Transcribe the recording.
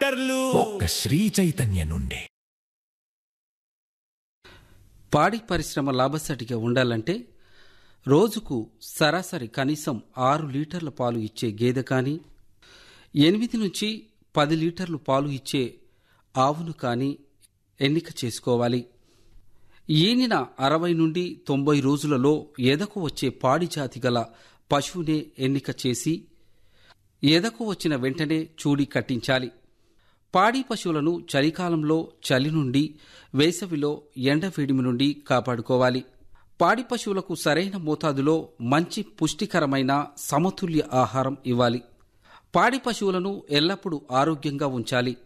లీటర్లు ఒక్క శ్రీ చైతన్య నుండి పాడి పరిశ్రమ లాభసాటిగా ఉండాలంటే రోజుకు సరాసరి కనీసం ఆరు లీటర్ల పాలు ఇచ్చే గేదె కానీ ఎనిమిది నుంచి పది లీటర్లు పాలు ఇచ్చే ఆవును కానీ ఎన్నిక చేసుకోవాలి ఈనిన అరవై నుండి తొంభై రోజులలో ఎదకు వచ్చే పాడి జాతి గల పశువునే ఎన్నిక చేసి ఎదకు వచ్చిన వెంటనే చూడి కట్టించాలి పాడి పశువులను చలికాలంలో చలి నుండి వేసవిలో ఎండ వేడిమి నుండి కాపాడుకోవాలి పాడి పశువులకు సరైన మోతాదులో మంచి పుష్టికరమైన సమతుల్య ఆహారం ఇవ్వాలి పాడి పశువులను ఎల్లప్పుడూ ఆరోగ్యంగా ఉంచాలి